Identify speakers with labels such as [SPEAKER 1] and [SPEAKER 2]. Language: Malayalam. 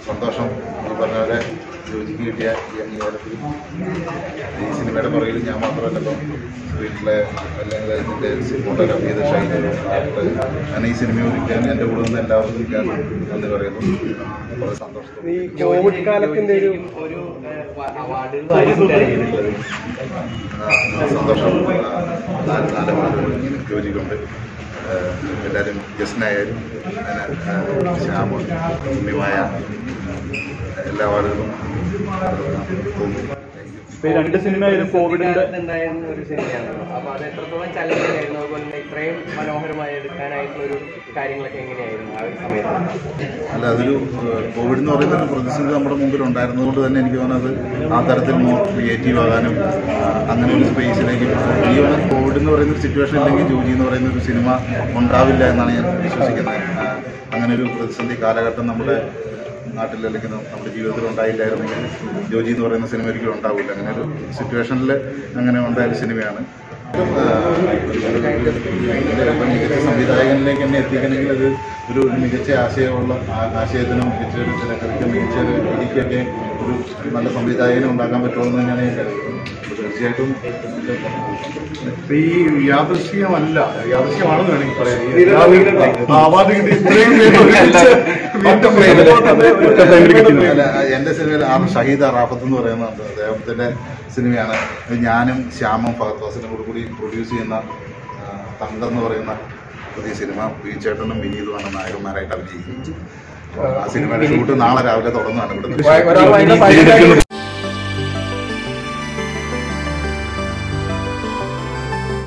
[SPEAKER 1] സന്തോഷം ഈ പറഞ്ഞ പോലെ ജോജിക്ക് കിട്ടിയ ഈ അംഗീകാരത്തിൽ ഈ സിനിമയുടെ പുറകിൽ ഞാൻ മാത്രമല്ലല്ലോ വീട്ടിലെ അല്ലെങ്കിൽ ഇതിൻ്റെ സപ്പോർട്ടെല്ലാം ചെയ്ത ഷൈൻ ഞാൻ ഈ സിനിമ ഒരുക്കാൻ എൻ്റെ കൂടെ നിന്ന് എല്ലാവർക്കും ഞാൻ നന്ദി പറയുന്നു വളരെ സന്തോഷത്തോടെ
[SPEAKER 2] ഈ കോവിഡ് കാലത്തിന്റെ ഒരു
[SPEAKER 3] ഒരു അവാർഡ്
[SPEAKER 1] ആ, സന്തോഷം ആ, നാല് നാല് വാർഡുകൾ ഇങ്ങനെ ജോലിക്കുണ്ട് എല്ലാവരും ജസ്നായാലും അങ്ങനെ ശ്യാമ ഉണ്ണിമായ എല്ലാ വാർഡുകളും
[SPEAKER 2] ഇപ്പൊ ഈ രണ്ട് സിനിമയായാലും കോവിഡിന്റെ
[SPEAKER 3] ഉണ്ടായിരുന്ന ഒരു സിനിമയാണല്ലോ അപ്പൊ അത് എത്രത്തോളം ചലഞ്ചിങ് ആയിരുന്നു അതുപോലെ തന്നെ ഇത്രയും മനോഹരമായി എടുക്കാനായിട്ടുള്ള ഒരു കാര്യങ്ങളൊക്കെ എങ്ങനെയായിരുന്നു ആ ഒരു സമയത്ത്
[SPEAKER 1] അല്ല അതൊരു ഏഹ്, കോവിഡ് എന്ന് പറയുന്ന ഒരു പ്രതിസന്ധി നമ്മുടെ മുമ്പിൽ ഉണ്ടായിരുന്നതുകൊണ്ട് തന്നെ എനിക്ക് തോന്നുന്നത് ആ തരത്തിൽ മോർ ക്രിയേറ്റീവ് ആകാനും ആ, അങ്ങനെ ഒരു സ്പേസിലേക്ക് ഈ ഒരു കോവിഡ് എന്ന് പറയുന്ന ഒരു സിറ്റുവേഷൻ ഇല്ലെങ്കിൽ ജോജി എന്ന് പറയുന്ന ഒരു സിനിമ ഉണ്ടാവില്ല എന്നാണ് ഞാൻ വിശ്വസിക്കുന്നത് ആ, അങ്ങനെ ഒരു പ്രതിസന്ധി കാലഘട്ടം നമ്മുടെ നാട്ടിൽ അല്ലെങ്കിൽ നം- നമ്മുടെ ജീവിതത്തിൽ ഉണ്ടായില്ലായിരുന്നെങ്കിൽ ജോജി എന്ന് പറയുന്ന സിനിമ ഒരിക്കലും ഉണ്ടാവില്ല അങ്ങനെ ഒരു സിറ്റുവേഷനിൽ അങ്ങനെ ഉണ്ടായ ഒരു സിനിമയാണ് ഇപ്പം മികച്ച സംവിധായകനിലേക്ക് എന്നെ എത്തിക്കണമെങ്കിൽ അത് ഒരു മികച്ച ആശയമുള്ള ആ- ആശയത്തിനും മികച്ച ഒരു തിരക്കഥയ്ക്കും മികച്ച ഒരു രീതിക്കൊക്കെ ഒരു നല്ല സംവിധായകനെ ഉണ്ടാക്കാൻ പറ്റുമെന്ന് തന്നെയാണ് ഞാൻ കരുതുന്നത് അപ്പോൾ തീർച്ചയായിട്ടും
[SPEAKER 4] ഈ യാദൃശ്യമല്ല യാദൃശ്യമാണെന്ന് വേണമെങ്കിൽ പറയാം ഈ എല്ലാവരും അവാർഡ് കിട്ടി ഇത്രയും പേര് ഒരുമിച്ച് വീണ്ടും പ്രേമലോകത്ത്
[SPEAKER 1] അല്ല, എൻ്റെ സിനിമയിൽ ആ ഷഹീദ റാഫത്ത് എന്ന് പറയുന്ന അദ്ദേഹത്തിൻ്റെ സിനിമയാണ് ഇത് ഞാനും ശ്യാമും ഫഹദ് ഫാസിനും കൂടി കൂടി പ്രൊഡ്യൂസ് ചെയ്യുന്ന ആ, തങ്കം എന്ന് പറയുന്ന പുതിയ സിനിമ പി ചേട്ടനും വിനീതുമാണ് നായകന്മാരായിട്ട് അഭിനയിക്കുന്നത് ആ സിനിമയുടെ ഷൂട്ട് നാളെ രാവിലെ തുടങ്ങുന്നതാണ് ഇവിടെ
[SPEAKER 2] ഒരാൾ ഭയങ്കര